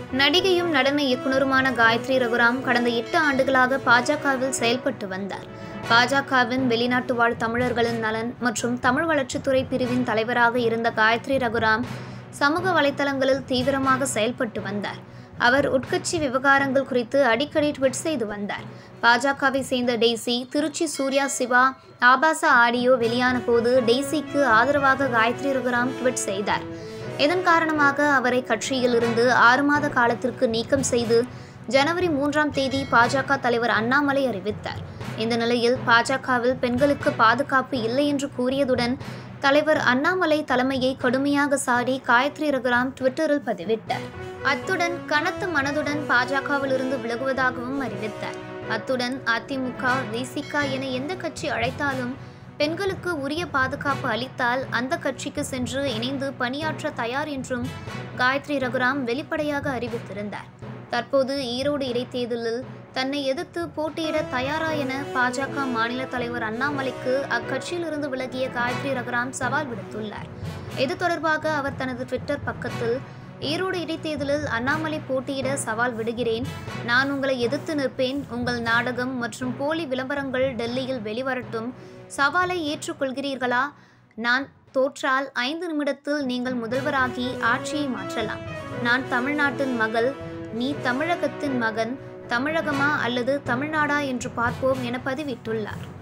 நடிகையும் நடன இயக்குனருமான காயத்ரி ரகுராம் கடந்த எட்டு ஆண்டுகளாக பாஜகவில் செயல்பட்டு வந்தார் பாஜகவின் வெளிநாட்டு வாழ் தமிழர்களின் நலன் மற்றும் தமிழ் வளர்ச்சித்துறை பிரிவின் தலைவராக இருந்த காயத்ரி ரகுராம் சமூக வலைத்தளங்களில் தீவிரமாக செயல்பட்டு வந்தார் அவர் உட்கட்சி விவகாரங்கள் குறித்து அடிக்கடி ட்வீட் செய்து வந்தார் பாஜகவை சேர்ந்த டெய்சி திருச்சி சூர்யா சிவா ஆபாச ஆடியோ வெளியான போது டெய்சிக்கு ஆதரவாக காயத்ரி ரகுராம் ட்வீட் செய்தார் இதன் காரணமாக அவரை கட்சியில் இருந்து ஆறு மாத காலத்திற்கு நீக்கம் செய்து ஜனவரி மூன்றாம் தேதி பாஜக தலைவர் அண்ணாமலை அறிவித்தார் இந்த நிலையில் பாஜகவில் பெண்களுக்கு பாதுகாப்பு இல்லை என்று கூறியதுடன் தலைவர் அண்ணாமலை தலைமையை கடுமையாக சாடி காயத்ரி ரகுராம் ட்விட்டரில் பதிவிட்டார் அத்துடன் கனத்த மனதுடன் பாஜகவில் இருந்து விலகுவதாகவும் அறிவித்தார் அத்துடன் அதிமுக விசிக என எந்த கட்சி அழைத்தாலும் பெண்களுக்கு உரிய பாதுகாப்பு அளித்தால் அந்த கட்சிக்கு சென்று இணைந்து பணியாற்ற தயார் என்றும் காயத்ரி ரகுராம் வெளிப்படையாக அறிவித்திருந்தார் தற்போது ஈரோடு இடைத்தேர்தலில் தன்னை எதிர்த்து போட்டியிட தயாரா என பாஜக மாநில தலைவர் அண்ணாமலைக்கு அக்கட்சியிலிருந்து விலகிய காயத்ரி ரகுராம் சவால் விடுத்துள்ளார் இது தொடர்பாக அவர் தனது ட்விட்டர் பக்கத்தில் ஈரோடு இடைத்தேர்தலில் அண்ணாமலை போட்டியிட சவால் விடுகிறேன் நான் உங்களை எதிர்த்து நிற்பேன் உங்கள் நாடகம் மற்றும் போலி விளம்பரங்கள் டெல்லியில் வெளிவரட்டும் சவாலை ஏற்றுக்கொள்கிறீர்களா நான் தோற்றால் ஐந்து நிமிடத்தில் நீங்கள் முதல்வராகி ஆட்சியை மாற்றலாம் நான் தமிழ்நாட்டின் மகள் நீ தமிழகத்தின் மகன் தமிழகமா அல்லது தமிழ்நாடா என்று பார்ப்போம் என பதிவிட்டுள்ளார்